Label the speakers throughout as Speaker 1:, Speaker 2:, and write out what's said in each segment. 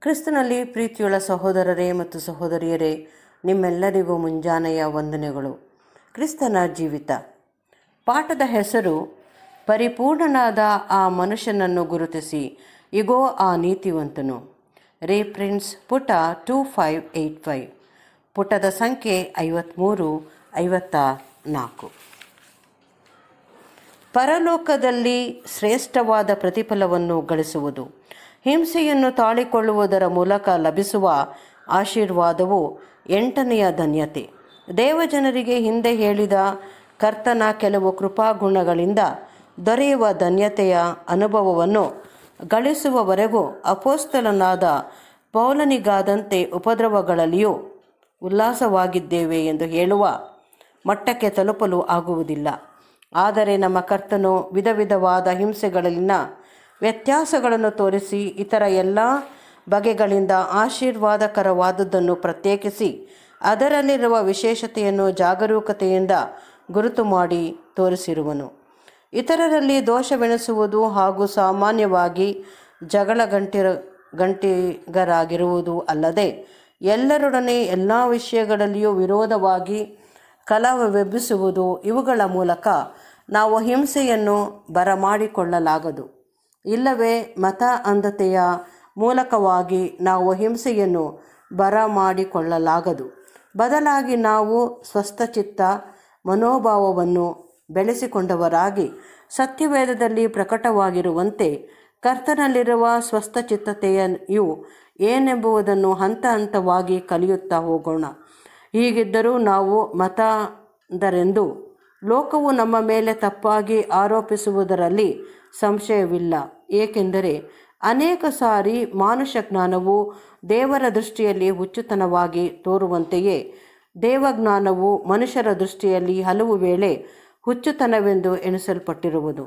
Speaker 1: ಕ್ರಿಸ್ತನಲ್ಲಿ ಪ್ರೀತಿಯುಳ್ಳ ಸಹೋದರರೇ ಮತ್ತು ಸಹೋದರಿಯರೇ ನಿಮ್ಮೆಲ್ಲರಿಗೂ ಮುಂಜಾನೆಯ ವಂದನೆಗಳು ಕ್ರಿಸ್ತನ ಜೀವಿತ ಪಾಠದ ಹೆಸರು ಪರಿಪೂರ್ಣನಾದ ಆ ಮನುಷ್ಯನನ್ನು ಗುರುತಿಸಿ ಇಗೋ ಆ ನೀತಿವಂತನು ರೇಫ್ರೆನ್ಸ್ ಪುಟ ಟೂ ಫೈವ್ ಏಯ್ಟ್ ಫೈವ್ ಪುಟದ ಸಂಖ್ಯೆ ಐವತ್ತ್ಮೂರು ಐವತ್ತ ನಾಲ್ಕು ಪರಲೋಕದಲ್ಲಿ ಶ್ರೇಷ್ಠವಾದ ಪ್ರತಿಫಲವನ್ನು ಗಳಿಸುವುದು ಹಿಂಸೆಯನ್ನು ತಾಳಿಕೊಳ್ಳುವುದರ ಮೂಲಕ ಲಭಿಸುವ ಆಶೀರ್ವಾದವು ಎಂಟನೆಯ ಧನ್ಯತೆ ದೇವಜನರಿಗೆ ಹಿಂದೆ ಹೇಳಿದ ಕರ್ತನ ಕೆಲವು ಕೃಪಾಗುಣಗಳಿಂದ ದೊರೆಯುವ ಧನ್ಯತೆಯ ಅನುಭವವನ್ನು ಗಳಿಸುವವರೆಗೂ ಅಪೋಸ್ತಲನಾದ ಪೌಲನಿಗಾದಂತೆ ಉಪದ್ರವಗಳಲ್ಲಿಯೂ ಉಲ್ಲಾಸವಾಗಿದ್ದೇವೆ ಎಂದು ಹೇಳುವ ಮಟ್ಟಕ್ಕೆ ತಲುಪಲು ಆಗುವುದಿಲ್ಲ ಆದರೆ ನಮ್ಮ ಕರ್ತನು ವಿಧ ವಿಧವಾದ ಹಿಂಸೆಗಳಲ್ಲಿನ ವ್ಯತ್ಯಾಸಗಳನ್ನು ತೋರಿಸಿ ಇತರ ಎಲ್ಲ ಬಗೆಗಳಿಂದ ಆಶೀರ್ವಾದಕರವಾದದ್ದನ್ನು ಪ್ರತ್ಯೇಕಿಸಿ ಅದರಲ್ಲಿರುವ ವಿಶೇಷತೆಯನ್ನು ಜಾಗರೂಕತೆಯಿಂದ ಗುರುತು ಮಾಡಿ ತೋರಿಸಿರುವನು ಇತರರಲ್ಲಿ ದೋಷವೆಣಿಸುವುದು ಹಾಗೂ ಸಾಮಾನ್ಯವಾಗಿ ಜಗಳ ಗಂಟಿರ ಗಂಟಿಗರಾಗಿರುವುದು ಅಲ್ಲದೆ ಎಲ್ಲರೊಡನೆ ಎಲ್ಲ ವಿಷಯಗಳಲ್ಲಿಯೂ ವಿರೋಧವಾಗಿ ಕಲಹವೆಬ್ಬಿಸುವುದು ಇವುಗಳ ಮೂಲಕ ನಾವು ಹಿಂಸೆಯನ್ನು ಬರಮಾಡಿಕೊಳ್ಳಲಾಗದು ಇಲ್ಲವೇ ಮತ ಅಂಧತೆಯ ಮೂಲಕವಾಗಿ ನಾವು ಹಿಂಸೆಯನ್ನು ಬರಮಾಡಿಕೊಳ್ಳಲಾಗದು ಬದಲಾಗಿ ನಾವು ಸ್ವಸ್ಥಚಿತ್ತ ಮನೋಭಾವವನ್ನು ಬೆಳೆಸಿಕೊಂಡವರಾಗಿ ಸತ್ಯವೇದದಲ್ಲಿ ಪ್ರಕಟವಾಗಿರುವಂತೆ ಕರ್ತನಲ್ಲಿರುವ ಸ್ವಸ್ಥಚಿತ್ತತೆಯು ಏನೆಂಬುದನ್ನು ಹಂತ ಹಂತವಾಗಿ ಕಲಿಯುತ್ತಾ ಹೋಗೋಣ ಹೀಗಿದ್ದರೂ ನಾವು ಮತದರೆಂದು ಲೋಕವು ನಮ್ಮ ಮೇಲೆ ತಪ್ಪಾಗಿ ಆರೋಪಿಸುವುದರಲ್ಲಿ ಸಂಶಯವಿಲ್ಲ ಏಕೆಂದರೆ ಅನೇಕ ಸಾರಿ ಮಾನುಷ ಜ್ಞಾನವು ದೇವರ ದೃಷ್ಟಿಯಲ್ಲಿ ಹುಚ್ಚುತನವಾಗಿ ತೋರುವಂತೆಯೇ ದೇವಜ್ಞಾನವು ಮನುಷ್ಯರ ದೃಷ್ಟಿಯಲ್ಲಿ ಹಲವು ವೇಳೆ ಹುಚ್ಚುತನವೆಂದು ಎಣಿಸಲ್ಪಟ್ಟಿರುವುದು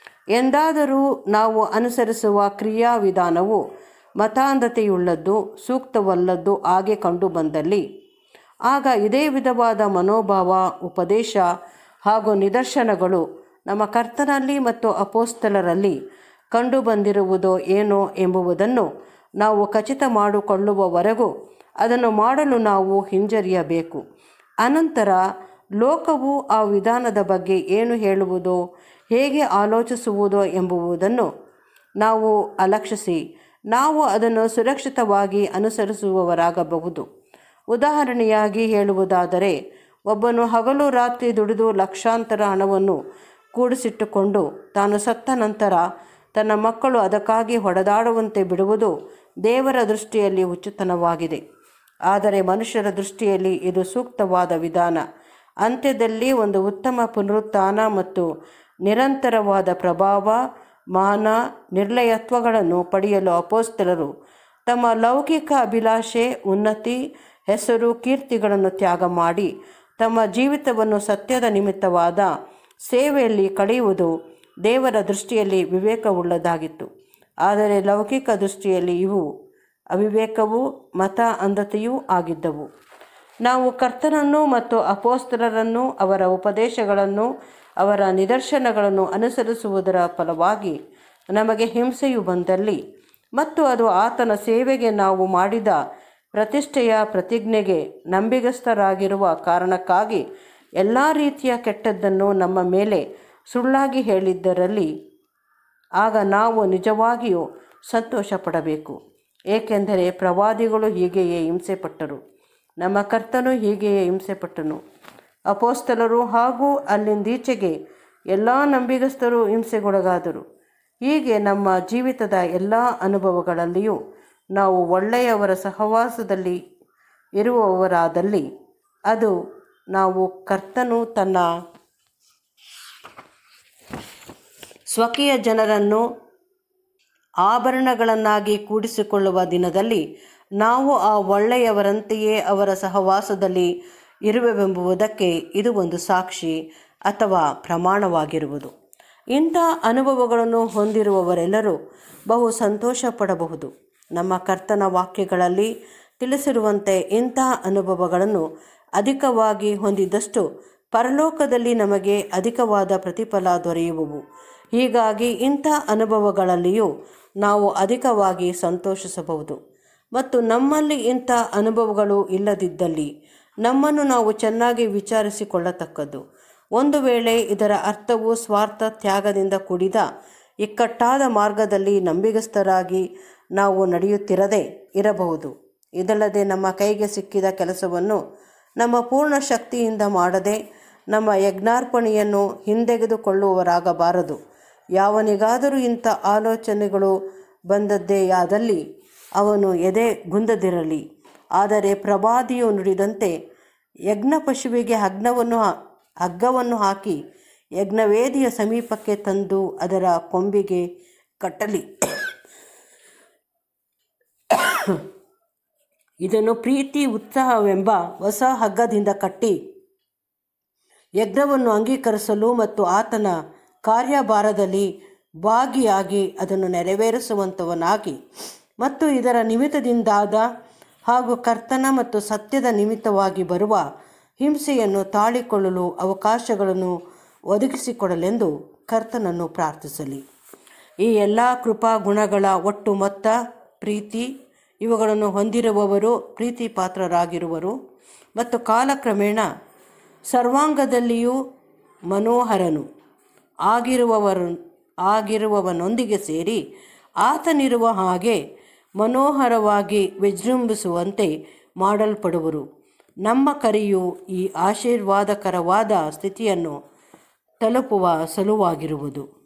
Speaker 1: ಎಂದಾದರೂ ನಾವು ಅನುಸರಿಸುವ ಕ್ರಿಯಾವಿಧಾನವು ಮತಾಂಧತೆಯುಳ್ಳದ್ದು ಸೂಕ್ತವಲ್ಲದ್ದು ಹಾಗೆ ಕಂಡುಬಂದಲ್ಲಿ ಆಗ ಇದೇ ವಿಧವಾದ ಮನೋಭಾವ ಉಪದೇಶ ಹಾಗೂ ನಿದರ್ಶನಗಳು ನಮ್ಮ ಕರ್ತನಲ್ಲಿ ಮತ್ತು ಅಪೋಸ್ತಲರಲ್ಲಿ ಕಂಡುಬಂದಿರುವುದೋ ಏನೋ ಎಂಬುದನ್ನು ನಾವು ಖಚಿತ ಮಾಡಿಕೊಳ್ಳುವವರೆಗೂ ಅದನ್ನು ಮಾಡಲು ನಾವು ಹಿಂಜರಿಯಬೇಕು ಅನಂತರ ಲೋಕವು ಆ ವಿಧಾನದ ಬಗ್ಗೆ ಏನು ಹೇಳುವುದೋ ಹೇಗೆ ಆಲೋಚಿಸುವುದೋ ಎಂಬುದನ್ನು ನಾವು ಅಲಕ್ಷಿಸಿ ನಾವು ಅದನ್ನು ಸುರಕ್ಷಿತವಾಗಿ ಅನುಸರಿಸುವವರಾಗಬಹುದು ಉದಾಹರಣೆಯಾಗಿ ಹೇಳುವುದಾದರೆ ಒಬ್ಬನು ಹಗಲು ರಾತ್ರಿ ದುಡಿದು ಲಕ್ಷಾಂತರ ಹಣವನ್ನು ಕೂಡಿಸಿಟ್ಟುಕೊಂಡು ತಾನು ಸತ್ತ ನಂತರ ತನ್ನ ಮಕ್ಕಳು ಅದಕ್ಕಾಗಿ ಹೊಡೆದಾಡುವಂತೆ ಬಿಡುವುದು ದೇವರ ದೃಷ್ಟಿಯಲ್ಲಿ ಹುಚ್ಚುತನವಾಗಿದೆ ಆದರೆ ಮನುಷ್ಯರ ದೃಷ್ಟಿಯಲ್ಲಿ ಇದು ಸೂಕ್ತವಾದ ವಿಧಾನ ಅಂತ್ಯದಲ್ಲಿ ಒಂದು ಉತ್ತಮ ಪುನರುತ್ಥಾನ ಮತ್ತು ನಿರಂತರವಾದ ಪ್ರಭಾವ ಮಾನ ನಿರ್ಲಯತ್ವಗಳನ್ನು ಪಡೆಯಲು ಅಪೋಸ್ತಲರು ತಮ್ಮ ಲೌಕಿಕ ಅಭಿಲಾಷೆ ಉನ್ನತಿ ಹೆಸರು ಕೀರ್ತಿಗಳನ್ನು ತ್ಯಾಗ ಮಾಡಿ ತಮ್ಮ ಜೀವಿತವನ್ನು ಸತ್ಯದ ನಿಮಿತ್ತವಾದ ಸೇವೆಯಲ್ಲಿ ಕಳೆಯುವುದು ದೇವರ ದೃಷ್ಟಿಯಲ್ಲಿ ವಿವೇಕವುಳ್ಳದಾಗಿತ್ತು ಆದರೆ ಲೌಕಿಕ ದೃಷ್ಟಿಯಲ್ಲಿ ಇವು ಅವಿವೇಕವೂ ಮತ ಅಂಧತೆಯೂ ಆಗಿದ್ದವು ನಾವು ಕರ್ತನನ್ನು ಮತ್ತು ಅಪೋಸ್ತಲರನ್ನು ಅವರ ಉಪದೇಶಗಳನ್ನು ಅವರ ನಿದರ್ಶನಗಳನ್ನು ಅನುಸರಿಸುವುದರ ಫಲವಾಗಿ ನಮಗೆ ಹಿಂಸೆಯು ಬಂದಲ್ಲಿ ಮತ್ತು ಅದು ಆತನ ಸೇವೆಗೆ ನಾವು ಮಾಡಿದ ಪ್ರತಿಷ್ಠೆಯ ಪ್ರತಿಜ್ಞೆಗೆ ನಂಬಿಗಸ್ತರಾಗಿರುವ ಕಾರಣಕ್ಕಾಗಿ ಎಲ್ಲ ರೀತಿಯ ಕೆಟ್ಟದ್ದನ್ನು ನಮ್ಮ ಮೇಲೆ ಸುಳ್ಳಾಗಿ ಹೇಳಿದ್ದರಲ್ಲಿ ಆಗ ನಾವು ನಿಜವಾಗಿಯೂ ಸಂತೋಷಪಡಬೇಕು ಏಕೆಂದರೆ ಪ್ರವಾದಿಗಳು ಹೀಗೆಯೇ ಹಿಂಸೆಪಟ್ಟರು ನಮ್ಮ ಕರ್ತನು ಹೀಗೆಯೇ ಹಿಂಸೆಪಟ್ಟನು ಅಪೋಸ್ತಲರು ಹಾಗೂ ಅಲ್ಲಿಂದೀಚೆಗೆ ಎಲ್ಲ ನಂಬಿಗಸ್ತರು ಹಿಂಸೆಗೊಳಗಾದರು ಹೀಗೆ ನಮ್ಮ ಜೀವಿತದ ಎಲ್ಲ ಅನುಭವಗಳಲ್ಲಿಯೂ ನಾವು ಒಳ್ಳೆಯವರ ಸಹವಾಸದಲ್ಲಿ ಇರುವವರಾದಲ್ಲಿ ಅದು ನಾವು ಕರ್ತನು ತನ್ನ ಸ್ವಕೀಯ ಜನರನ್ನು ಆಭರಣಗಳನ್ನಾಗಿ ಕೂಡಿಸಿಕೊಳ್ಳುವ ದಿನದಲ್ಲಿ ನಾವು ಆ ಒಳ್ಳೆಯವರಂತೆಯೇ ಅವರ ಸಹವಾಸದಲ್ಲಿ ಇರುವೆವೆಂಬುದಕ್ಕೆ ಇದು ಒಂದು ಸಾಕ್ಷಿ ಅಥವಾ ಪ್ರಮಾಣವಾಗಿರುವುದು ಇಂಥ ಅನುಭವಗಳನ್ನು ಹೊಂದಿರುವವರೆಲ್ಲರೂ ಬಹು ಸಂತೋಷ ಪಡಬಹುದು ನಮ್ಮ ಕರ್ತನ ವಾಕ್ಯಗಳಲ್ಲಿ ತಿಳಿಸಿರುವಂತೆ ಇಂಥ ಅನುಭವಗಳನ್ನು ಅಧಿಕವಾಗಿ ಹೊಂದಿದಷ್ಟು ಪರಲೋಕದಲ್ಲಿ ನಮಗೆ ಅಧಿಕವಾದ ಪ್ರತಿಫಲ ದೊರೆಯುವವು ಹೀಗಾಗಿ ಇಂಥ ಅನುಭವಗಳಲ್ಲಿಯೂ ನಾವು ಅಧಿಕವಾಗಿ ಸಂತೋಷಿಸಬಹುದು ಮತ್ತು ನಮ್ಮಲ್ಲಿ ಇಂಥ ಅನುಭವಗಳು ಇಲ್ಲದಿದ್ದಲ್ಲಿ ನಮ್ಮನ್ನು ನಾವು ಚೆನ್ನಾಗಿ ವಿಚಾರಿಸಿಕೊಳ್ಳತಕ್ಕದ್ದು ಒಂದು ವೇಳೆ ಇದರ ಅರ್ಥವು ಸ್ವಾರ್ಥ ತ್ಯಾಗದಿಂದ ಕೂಡಿದ ಇಕ್ಕಟ್ಟಾದ ಮಾರ್ಗದಲ್ಲಿ ನಂಬಿಗಸ್ತರಾಗಿ ನಾವು ನಡೆಯುತ್ತಿರದೇ ಇರಬಹುದು ಇದಲ್ಲದೆ ನಮ್ಮ ಕೈಗೆ ಸಿಕ್ಕಿದ ಕೆಲಸವನ್ನು ನಮ್ಮ ಪೂರ್ಣ ಶಕ್ತಿಯಿಂದ ಮಾಡದೆ ನಮ್ಮ ಯಜ್ಞಾರ್ಪಣೆಯನ್ನು ಹಿಂದೆಗೆದುಕೊಳ್ಳುವವರಾಗಬಾರದು ಯಾವನಿಗಾದರೂ ಇಂಥ ಆಲೋಚನೆಗಳು ಬಂದದ್ದೇ ಆದಲ್ಲಿ ಅವನು ಎದೆ ಗುಂದದಿರಲಿ ಆದರೆ ಪ್ರವಾದಿಯು ನುಡಿದಂತೆ ಯಜ್ಞ ಪಶುವಿಗೆ ಹಗ್ನವನ್ನು ಹಗ್ಗವನ್ನು ಹಾಕಿ ಯಜ್ಞವೇದಿಯ ಸಮೀಪಕ್ಕೆ ತಂದು ಅದರ ಕೊಂಬಿಗೆ ಕಟ್ಟಲಿ ಇದನ್ನು ಪ್ರೀತಿ ಉತ್ಸಾಹವೆಂಬ ಹೊಸ ಹಗ್ಗದಿಂದ ಕಟ್ಟಿ ಯಜ್ಞವನ್ನು ಅಂಗೀಕರಿಸಲು ಮತ್ತು ಆತನ ಕಾರ್ಯಭಾರದಲ್ಲಿ ಭಾಗಿಯಾಗಿ ಅದನ್ನು ನೆರವೇರಿಸುವಂಥವನಾಗಿ ಮತ್ತು ಇದರ ನಿಮಿತ್ತದಿಂದಾದ ಹಾಗೂ ಕರ್ತನ ಮತ್ತು ಸತ್ಯದ ನಿಮಿತ್ತವಾಗಿ ಬರುವ ಹಿಂಸೆಯನ್ನು ತಾಳಿಕೊಳ್ಳಲು ಅವಕಾಶಗಳನ್ನು ಒದಗಿಸಿಕೊಡಲೆಂದು ಕರ್ತನನ್ನು ಪ್ರಾರ್ಥಿಸಲಿ ಈ ಎಲ್ಲ ಕೃಪಾ ಗುಣಗಳ ಒಟ್ಟು ಮೊತ್ತ ಪ್ರೀತಿ ಇವುಗಳನ್ನು ಹೊಂದಿರುವವರು ಪ್ರೀತಿ ಪಾತ್ರರಾಗಿರುವರು ಮತ್ತು ಕಾಲಕ್ರಮೇಣ ಸರ್ವಾಂಗದಲ್ಲಿಯೂ ಮನೋಹರನು ಆಗಿರುವವರು ಆಗಿರುವವನೊಂದಿಗೆ ಸೇರಿ ಆತನಿರುವ ಹಾಗೆ ಮನೋಹರವಾಗಿ ವಿಜೃಂಭಿಸುವಂತೆ ಮಾಡಲ್ಪಡುವರು ನಮ್ಮ ಕರೆಯು ಈ ಆಶೀರ್ವಾದಕರವಾದ ಸ್ಥಿತಿಯನ್ನು ತಲುಪುವ ಸಲುವಾಗಿರುವುದು